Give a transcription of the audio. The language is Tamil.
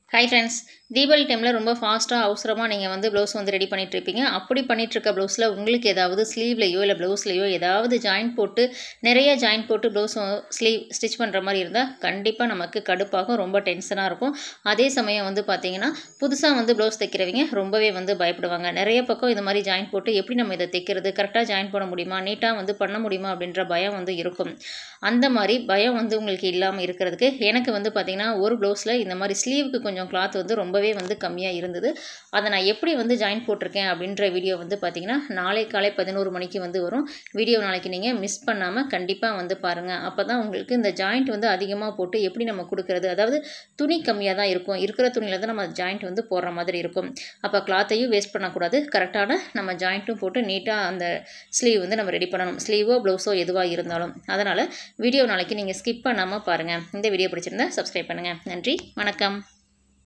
ஹாய் ஃப்ரெண்ட்ஸ் தீபாவளி டைமில் ரொம்ப ஃபாஸ்ட்டாக அவசரமாக நீங்கள் வந்து ப்ளவுஸ் வந்து ரெடி பண்ணிகிட்ருப்பீங்க அப்படி பண்ணிகிட்ருக்க ப்ளவுஸில் உங்களுக்கு ஏதாவது ஸ்லீவ்லையோ இல்லை ப்ளவுஸ்லையோ ஏதாவது ஜாயின் போட்டு நிறைய ஜாயின் போட்டு ப்ளவுஸ் ஸ்லீவ் ஸ்டிச் பண்ணுற மாதிரி இருந்தால் கண்டிப்பாக நமக்கு கடுப்பாகும் ரொம்ப டென்ஷனாக இருக்கும் அதே சமயம் வந்து பார்த்தீங்கன்னா புதுசாக வந்து ப்ளவுஸ் தைக்கிறவங்க ரொம்பவே வந்து பயப்படுவாங்க நிறைய பக்கம் இது மாதிரி ஜாயின் போட்டு எப்படி நம்ம இதை தைக்கிறது கரெக்டாக ஜாயின் பண்ண முடியுமா நீட்டாக வந்து பண்ண முடியுமா அப்படின்ற பயம் வந்து இருக்கும் அந்த மாதிரி பயம் வந்து உங்களுக்கு இல்லாமல் இருக்கிறதுக்கு எனக்கு வந்து பார்த்திங்கன்னா ஒரு ப்ளவுஸில் இந்த மாதிரி ஸ்லீவுக்கு கொஞ்சம் கிளாத் வந்து ரொம்பவே வந்து கம்மியாக இருந்தது அதை நான் எப்படி வந்து ஜாயின் போட்டிருக்கேன் அப்படின்ற வீடியோ வந்து பார்த்திங்கன்னா நாளை காலை பதினோரு மணிக்கு வந்து வரும் வீடியோ நாளைக்கு நீங்கள் மிஸ் பண்ணாமல் கண்டிப்பாக வந்து பாருங்கள் அப்போ தான் உங்களுக்கு இந்த ஜாயிண்ட் வந்து அதிகமாக போட்டு எப்படி நம்ம கொடுக்குறது அதாவது துணி கம்மியாக தான் இருக்கும் இருக்கிற துணியில் தான் நம்ம ஜாயிண்ட் வந்து போடுற மாதிரி இருக்கும் அப்போ கிளாத்தையும் வேஸ்ட் பண்ணக்கூடாது கரெக்டான நம்ம ஜாயிண்ட்டும் போட்டு நீட்டாக அந்த ஸ்லீவ் வந்து நம்ம ரெடி பண்ணணும் ஸ்லீவோ ப்ளவுஸோ எதுவாக இருந்தாலும் அதனால் வீடியோ நாளைக்கு நீங்கள் ஸ்கிப் பண்ணாமல் பாருங்கள் இந்த வீடியோ பிடிச்சிருந்தா சப்ஸ்கிரைப் பண்ணுங்கள் நன்றி வணக்கம்